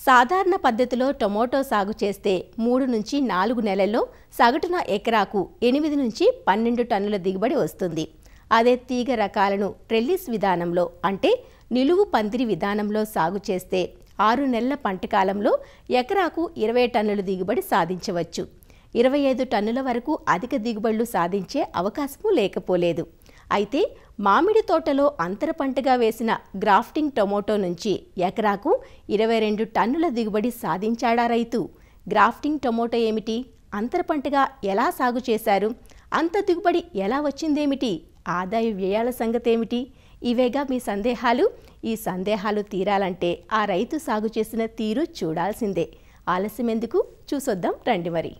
సాధారణ పద్ధతిలో టొమాటో సాగు చేస్తే మూడు నుంచి నాలుగు నెలల్లో సగటున ఎకరాకు ఎనిమిది నుంచి పన్నెండు టన్నుల దిగుబడి వస్తుంది అదే తీగ రకాలను ట్రెల్లిస్ విధానంలో అంటే నిలువు పందిరి విధానంలో సాగు చేస్తే ఆరు నెలల పంటకాలంలో ఎకరాకు ఇరవై టన్నుల దిగుబడి సాధించవచ్చు ఇరవై ఐదు టన్నుల వరకు అధిక దిగుబడులు సాధించే అవకాశమూ లేకపోలేదు అయితే మామిడి తోటలో అంతర పంటగా వేసిన గ్రాఫ్టింగ్ టొమాటో నుంచి ఎకరాకు ఇరవై రెండు టన్నుల దిగుబడి సాధించాడా రైతు గ్రాఫ్టింగ్ టొమాటో ఏమిటి అంతర పంటగా ఎలా సాగు చేశారు అంత దిగుబడి ఎలా వచ్చిందేమిటి ఆదాయ వ్యయాల సంగతి ఏమిటి ఇవేగా మీ సందేహాలు ఈ సందేహాలు తీరాలంటే ఆ రైతు సాగు చేసిన తీరు చూడాల్సిందే ఆలస్యం ఎందుకు చూసొద్దాం రండి మరి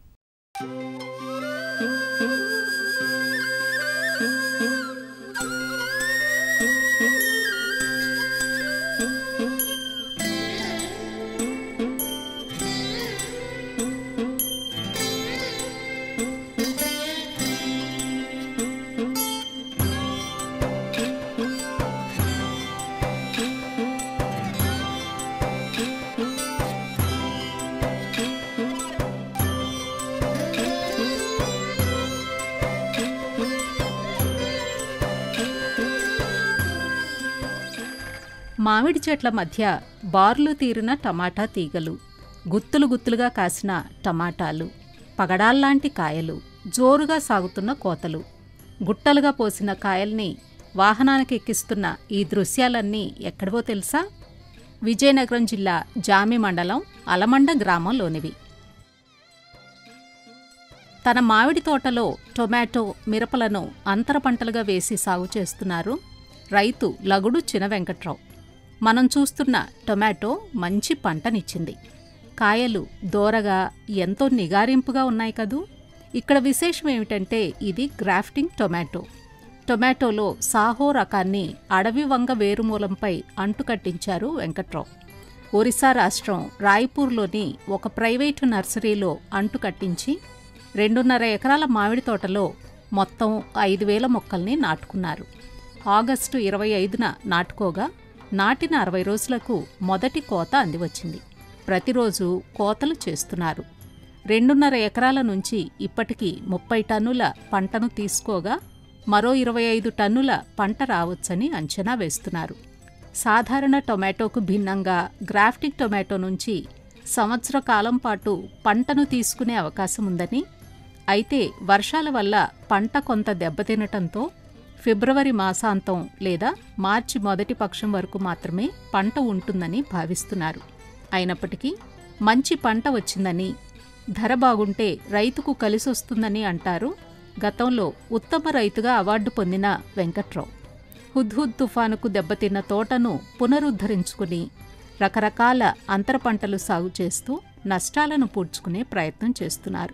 మామిడి చెట్ల మధ్య బార్లు తీరిన టమాటా తీగలు గుత్తులు గుత్తులుగా కాసిన టమాటాలు పగడాల్లాంటి కాయలు జోరుగా సాగుతున్న కోతలు గుట్టలుగా పోసిన కాయల్ని వాహనానికి ఎక్కిస్తున్న ఈ దృశ్యాలన్నీ ఎక్కడివో తెలుసా విజయనగరం జిల్లా జామి మండలం అలమండ గ్రామంలోనివి తన మామిడి తోటలో టొమాటో మిరపలను అంతర పంటలుగా వేసి సాగు చేస్తున్నారు రైతు లగుడు చిన వెంకట్రావు మనం చూస్తున్న టొమాటో మంచి పంటనిచ్చింది కాయలు దోరగా ఎంతో నిగారింపుగా ఉన్నాయి కదూ ఇక్కడ విశేషం ఏమిటంటే ఇది గ్రాఫ్టింగ్ టొమాటో టొమాటోలో సాహో రకాన్ని అడవి వంగ వేరుమూలంపై అంటుకట్టించారు వెంకట్రావు ఒరిస్సా రాష్ట్రం రాయ్పూర్లోని ఒక ప్రైవేటు నర్సరీలో అంటుకట్టించి రెండున్నర ఎకరాల మామిడి తోటలో మొత్తం ఐదు వేల మొక్కల్ని నాటుకున్నారు ఆగస్టు ఇరవై ఐదున నాటుకోగా నాటిన అరవై రోజులకు మొదటి కోత అందివచ్చింది ప్రతిరోజు కోతలు చేస్తున్నారు రెండున్నర ఎకరాల నుంచి ఇప్పటికీ ముప్పై టన్నుల పంటను తీసుకోగా మరో ఇరవై ఐదు టన్నుల పంట రావచ్చని అంచనా వేస్తున్నారు సాధారణ టొమాటోకు భిన్నంగా గ్రాఫ్టింగ్ టొమాటో నుంచి సంవత్సర కాలం పాటు పంటను తీసుకునే అవకాశం ఉందని అయితే వర్షాల వల్ల పంట కొంత దెబ్బతినటంతో ఫిబ్రవరి మాసాంతం లేదా మార్చి మొదటి పక్షం వరకు మాత్రమే పంట ఉంటుందని భావిస్తున్నారు అయినప్పటికీ మంచి పంట వచ్చిందని ధర బాగుంటే రైతుకు కలిసొస్తుందని అంటారు గతంలో ఉత్తమ రైతుగా అవార్డు పొందిన వెంకట్రావు హుద్హుద్ తుఫానుకు దెబ్బతిన్న తోటను పునరుద్ధరించుకుని రకరకాల అంతర పంటలు సాగు చేస్తూ నష్టాలను పూడ్చుకునే ప్రయత్నం చేస్తున్నారు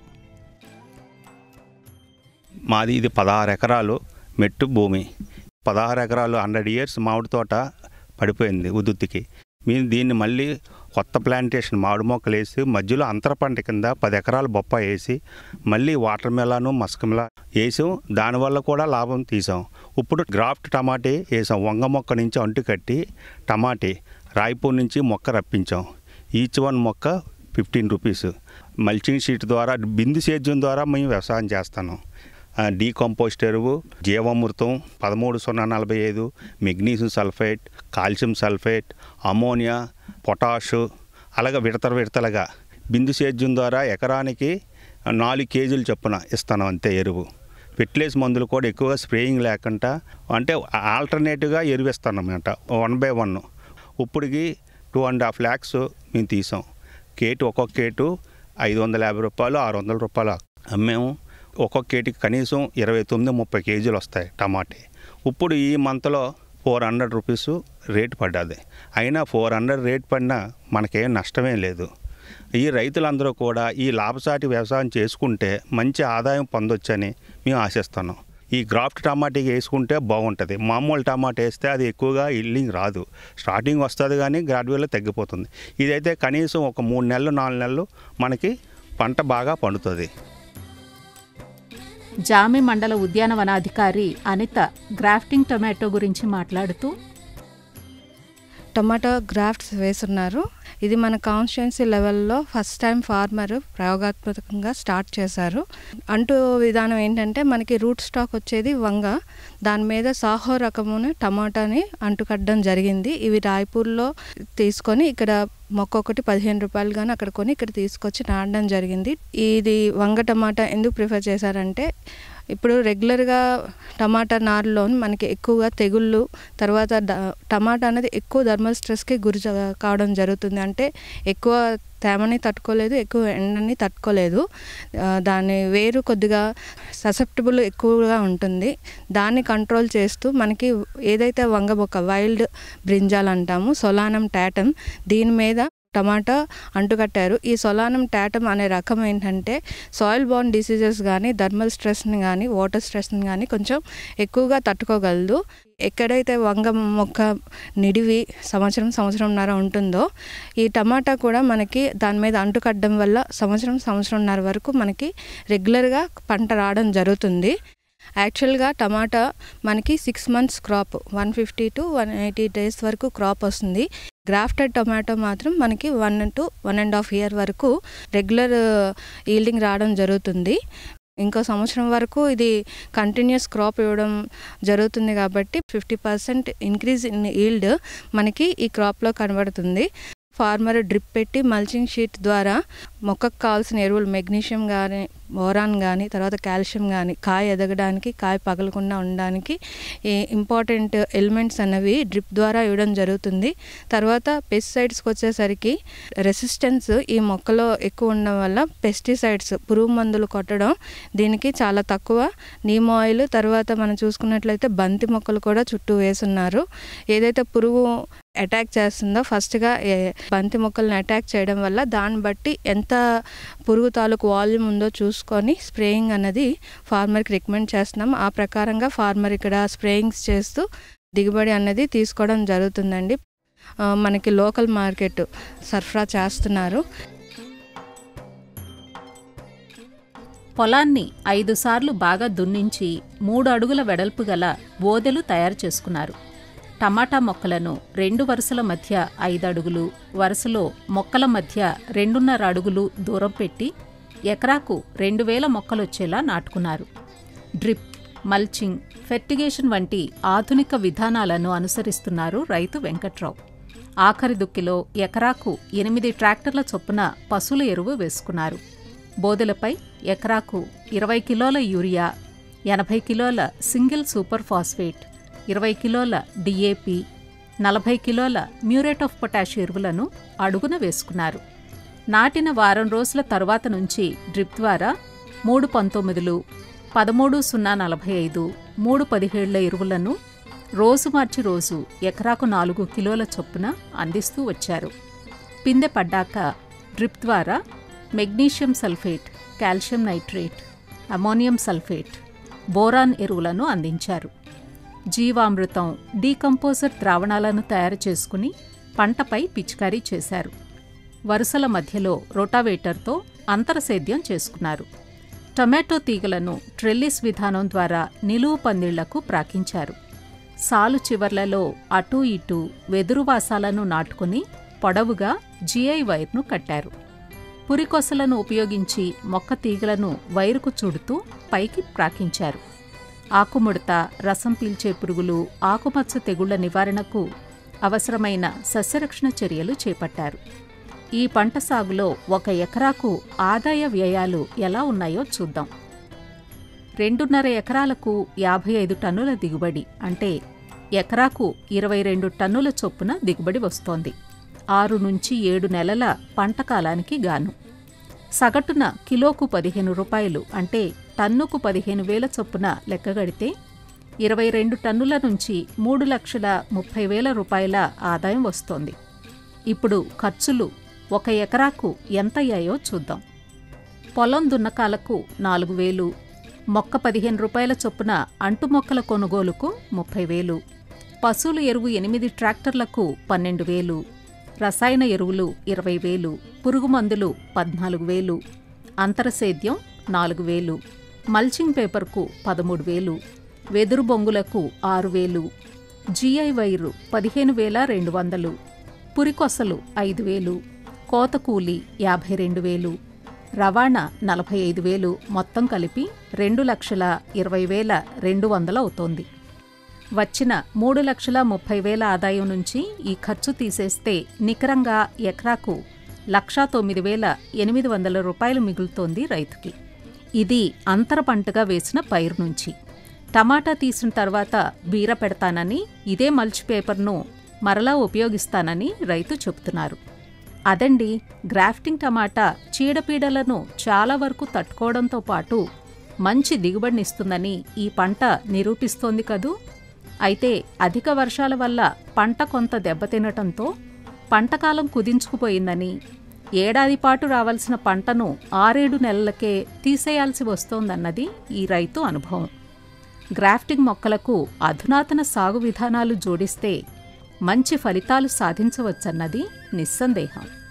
మాది ఇది పదహారు ఎకరాలు మెట్టు భూమి పదహారు ఎకరాలు హండ్రెడ్ ఇయర్స్ మామిడి తోట పడిపోయింది ఉదుత్తికి మేము దీన్ని మళ్ళీ కొత్త ప్లాంటేషన్ మామిడి మొక్కలు వేసి మధ్యలో అంతర పంట కింద పది ఎకరాలు బొప్పాయి వేసి మళ్ళీ వాటర్ మెలాను మస్కమిలా వేసాం దానివల్ల కూడా లాభం తీసాం ఇప్పుడు గ్రాఫ్ట్ టమాటీ వేసాం వంగ మొక్క నుంచి అంటు కట్టి టమాటీ రాయపూర్ నుంచి మొక్క రప్పించాం ఈచ్ వన్ మొక్క ఫిఫ్టీన్ రూపీస్ మల్చింగ్ షీట్ ద్వారా బిందు సేద్యం ద్వారా మేము వ్యవసాయం చేస్తాను డీకంపోస్ట్ ఎరువు జీవామృతం పదమూడు సున్నా నలభై ఐదు magnesium sulphate calcium sulphate ammonia potash అలాగే విడతల విడతలుగా బిందు సేద్యం ద్వారా ఎకరానికి నాలుగు కేజీలు చొప్పున ఇస్తాను అంతే ఎరువు ఫెర్టిలైజ్ మందులు కూడా ఎక్కువగా స్ప్రేయింగ్ లేకుండా అంటే ఆల్టర్నేటివ్గా ఎరువు ఇస్తాను అన్నమాట వన్ బై వన్ ఇప్పటికి టూ అండ్ హాఫ్ ల్యాక్స్ మేము తీసాం కేటు ఒక్కొక్క కేటు ఐదు వందల యాభై రూపాయలు ఆరు వందల రూపాయలు అమ్మాము ఒక్కొక్క కేటికి కనీసం ఇరవై తొమ్మిది ముప్పై కేజీలు వస్తాయి టమాటే ఇప్పుడు ఈ మంత్లో ఫోర్ హండ్రెడ్ రూపీస్ రేట్ పడ్డది అయినా ఫోర్ హండ్రెడ్ రేట్ పడినా మనకేం నష్టమే లేదు ఈ రైతులందరూ కూడా ఈ లాభసాటి వ్యవసాయం చేసుకుంటే మంచి ఆదాయం పొందొచ్చని మేము ఆశిస్తున్నాం ఈ గ్రాఫ్ట్ టమాటా వేసుకుంటే బాగుంటుంది మామూలు టమాటా వేస్తే అది ఎక్కువగా ఇల్లింగ్ రాదు స్టార్టింగ్ వస్తుంది కానీ గ్రాడ్యువల్గా తగ్గిపోతుంది ఇదైతే కనీసం ఒక మూడు నెలలు నాలుగు నెలలు మనకి పంట బాగా పండుతుంది జామి మండల ఉద్యానవనాధికారి అనిత గ్రాఫ్టింగ్ టొమాటో గురించి మాట్లాడుతూ టమాటో గ్రాఫ్ట్స్ వేస్తున్నారు ఇది మన కాన్స్టిట్యున్సీ లెవెల్లో ఫస్ట్ టైం ఫార్మర్ ప్రయోగాత్మకంగా స్టార్ట్ చేశారు అంటూ విధానం ఏంటంటే మనకి రూట్ స్టాక్ వచ్చేది వంగ దాని మీద సాహో రకమును టమాటాని అంటుకట్టడం జరిగింది ఇవి రాయ్పూర్లో తీసుకొని ఇక్కడ మొక్క ఒకటి పదిహేను రూపాయలు కానీ అక్కడ కొని ఇక్కడ తీసుకొచ్చి నాటడం జరిగింది ఇది వంగ టమాటా ఎందుకు ప్రిఫర్ చేశారంటే ఇప్పుడు రెగ్యులర్గా టమాటా నారులో మనకి ఎక్కువగా తెగుళ్ళు తర్వాత డ- టమాటా అనేది ఎక్కువ థర్మల్ స్ట్రెస్కి గురి జ- కావడం జరుగుతుంది అంటే ఎక్కువ తేమని తట్టుకోలేదు ఎక్కువ ఎండని తట్టుకోలేదు ఆ, దాని వేరు కొద్దిగా ససెప్టబుల్ ఎక్కువగా ఉంటుంది దాన్ని కంట్రోల్ చేస్తూ మనకి ఏదైతే వంగ మొక్క వైల్డ్ బ్రింజాల్ అంటాము సొలానం టాటమ్ దీని మీద టమాటా అంటుకట్టారు ఈ సొలానం టాటమ్ అనే రకం ఏంటంటే సాయిల్ బాండ్ డిసీజెస్ కానీ థర్మల్ స్ట్రెస్ని కానీ వాటర్ స్ట్రెస్ని కానీ కొంచెం ఎక్కువగా తట్టుకోగలదు ఎక్కడైతే వంగ మొక్క నిడివి సంవత్సరం సంవత్సరంన్నర ఉంటుందో ఈ టమాటా కూడా మనకి దాని మీద అంటుకట్టడం వల్ల సంవత్సరం సంవత్సరంన్నర వరకు మనకి రెగ్యులర్గా పంట రావడం జరుగుతుంది యాక్చువల్గా టమాటా మనకి six months crop one fifty to one eighty days వరకు క్రాప్ వస్తుంది గ్రాఫ్టెడ్ టొమాటో మాత్రం మనకి one to one and half year వరకు రెగ్యులర్ ఈల్డింగ్ రావడం జరుగుతుంది ఇంకో సంవత్సరం వరకు ఇది కంటిన్యూస్ క్రాప్ ఇవ్వడం జరుగుతుంది కాబట్టి fifty percent increase in yield మనకి ఈ క్రాప్లో కనబడుతుంది ఫార్మర్ డ్రిప్ పెట్టి మల్చింగ్ షీట్ ద్వారా మొక్కకు కావాల్సిన ఎరువులు మెగ్నీషియం కానీ బోరాన్ కానీ తర్వాత కాల్షియం కానీ కాయ ఎదగడానికి కాయ పగలకుండా ఉండడానికి ఈ ఇంపార్టెంట్ ఎలిమెంట్స్ అనేవి డ్రిప్ ద్వారా ఇవ్వడం జరుగుతుంది తర్వాత పెస్టిసైడ్స్కి వచ్చేసరికి రెసిస్టెన్స్ ఈ మొక్కలో ఎక్కువ ఉండడం వల్ల పెస్టిసైడ్స్ పురుగు మందులు కొట్టడం దీనికి చాలా తక్కువ నీమ్ ఆయిల్ తర్వాత మనం చూసుకున్నట్లయితే బంతి మొక్కలు కూడా చుట్టూ వేసున్నారు ఏదైతే పురుగు అటాక్ చేస్తుందో ఫస్ట్గా ఏ- బంతి మొక్కల్ని అటాక్ చేయడం వల్ల దాన్ని బట్టి ఎంత పురుగు తాలూకు వాల్యూమ్ ఉందో చూసుకొని స్ప్రేయింగ్ అనేది ఫార్మర్కి రికమెండ్ చేస్తున్నాం ఆ ప్రకారంగా ఫార్మర్ ఇక్కడ స్ప్రేయింగ్స్ చేస్తూ దిగుబడి అనేది తీసుకోవడం జరుగుతుందండి ఆ, మనకి లోకల్ మార్కెట్ సరఫరా చేస్తున్నారు పొలాన్ని ఐదు సార్లు బాగా దున్నించి మూడు అడుగుల వెడల్పు గల బోదెలు తయారు చేసుకున్నారు టమాటా మొక్కలను రెండు వరుసల మధ్య ఐదు అడుగులు వరుసలో మొక్కల మధ్య రెండున్నర అడుగులు దూరం పెట్టి ఎకరాకు రెండు వేల మొక్కలొచ్చేలా నాటుకున్నారు డ్రిప్ మల్చింగ్ ఫెర్టిగేషన్ వంటి ఆధునిక విధానాలను అనుసరిస్తున్నారు రైతు వెంకట్రావు ఆఖరి దుక్కిలో ఎకరాకు ఎనిమిది ట్రాక్టర్ల చొప్పున పశువుల ఎరువు వేసుకున్నారు బోదెలపై ఎకరాకు ఇరవై కిలోల యూరియా ఎనభై కిలోల సింగిల్ సూపర్ ఫాస్ఫేట్ ఇరవై కిలోల డిఏపి నలభై కిలోల మ్యూరేట్ ఆఫ్ పొటాష్ ఎరువులను అడుగున వేసుకున్నారు నాటిన వారం రోజుల తరువాత నుంచి డ్రిప్ ద్వారా మూడు పంతొమ్మిదిలు పదమూడు సున్నా నలభై ఐదు మూడు పదిహేళ్ల ఎరువులను రోజు మార్చి రోజు ఎకరాకు నాలుగు కిలోల చొప్పున అందిస్తూ వచ్చారు పిందె పడ్డాక డ్రిప్ ద్వారా magnesium sulphate calcium nitrate ammonium sulphate boron ఎరువులను అందించారు జీవామృతం డీకంపోజర్ ద్రావణాలను తయారు చేసుకుని పంటపై పిచికారీ చేశారు వరుసల మధ్యలో రోటావేటర్తో అంతరసేద్యం చేసుకున్నారు టొమాటో తీగలను ట్రెల్లిస్ విధానం ద్వారా నిలువు పందిళ్లకు ప్రాకించారు సాలు చివర్లలో అటూ ఇటూ వెదురువాసాలను నాటుకుని పొడవుగా జిఐ వైర్ను కట్టారు పురికొసలను ఉపయోగించి మొక్క తీగలను వైరుకు చుడుతూ పైకి ప్రాకించారు ఆకుముడత రసం పీల్చే పురుగులు ఆకుమచ్చ తెగుళ్ల నివారణకు అవసరమైన సస్యరక్షణ చర్యలు చేపట్టారు ఈ పంట సాగులో ఒక ఎకరాకు ఆదాయ వ్యయాలు ఎలా ఉన్నాయో చూద్దాం రెండున్నర ఎకరాలకు యాభై ఐదు టన్నుల దిగుబడి అంటే ఎకరాకు ఇరవై రెండు టన్నుల చొప్పున దిగుబడి వస్తోంది ఆరు నుంచి ఏడు నెలల పంట కాలానికి గాను సగటున కిలోకు పదిహేను రూపాయలు అంటే టన్నుకు పదిహేను వేల చొప్పున లెక్కగడితే ఇరవై రెండు టన్నుల నుంచి మూడు లక్షల ముప్పై వేల రూపాయల ఆదాయం వస్తోంది ఇప్పుడు ఖర్చులు ఒక ఎకరాకు ఎంతయ్యాయో చూద్దాం పొలం దున్నకాలకు నాలుగు వేలు మొక్క పదిహేను రూపాయల చొప్పున అంటు మొక్కల కొనుగోలుకు ముప్పై వేలు పశువుల ఎరువు ఎనిమిది ట్రాక్టర్లకు పన్నెండు వేలు రసాయన ఎరువులు ఇరవై వేలు పురుగు మందులు పద్నాలుగు వేలు అంతరసేద్యం నాలుగు వేలు మల్చింగ్ పేపర్కు పదమూడు వేలు వెదురు బొంగులకు ఆరు వేలు జీఐ వైరు పదిహేను వేల రెండు వందలు పురికొసలు ఐదు వేలు కోత కూలి యాభై రెండు వేలు రవాణా నలభై ఐదు వేలు మొత్తం కలిపి రెండు లక్షల ఇరవై వేల రెండు వందలు అవుతోంది వచ్చిన మూడు లక్షల ముప్పై వేల ఆదాయం నుంచి ఈ ఖర్చు తీసేస్తే నికరంగా ఎకరాకు లక్షా తొమ్మిది వేల ఎనిమిది వందల రూపాయలు మిగులుతోంది రైతుకి ఇది అంతర పంటగా వేసిన పైరు నుంచి టమాటా తీసిన తర్వాత బీర పెడతానని ఇదే మల్చ్ పేపర్ను మరలా ఉపయోగిస్తానని రైతు చెబుతున్నారు అదండి గ్రాఫ్టింగ్ టమాటా చీడపీడలను చాలా వరకు తట్టుకోవడంతో పాటు మంచి దిగుబడినిస్తుందని ఈ పంట నిరూపిస్తోంది కదూ అయితే అధిక వర్షాల వల్ల పంట కొంత దెబ్బతినటంతో పంటకాలం కుదించుకుపోయిందని ఏడాది పాటు రావాల్సిన పంటను ఆరేడు నెలలకే తీసేయాల్సి వస్తోందన్నది ఈ రైతు అనుభవం గ్రాఫ్టింగ్ మొక్కలకు అధునాతన సాగు విధానాలు జోడిస్తే మంచి ఫలితాలు సాధించవచ్చన్నది నిస్సందేహం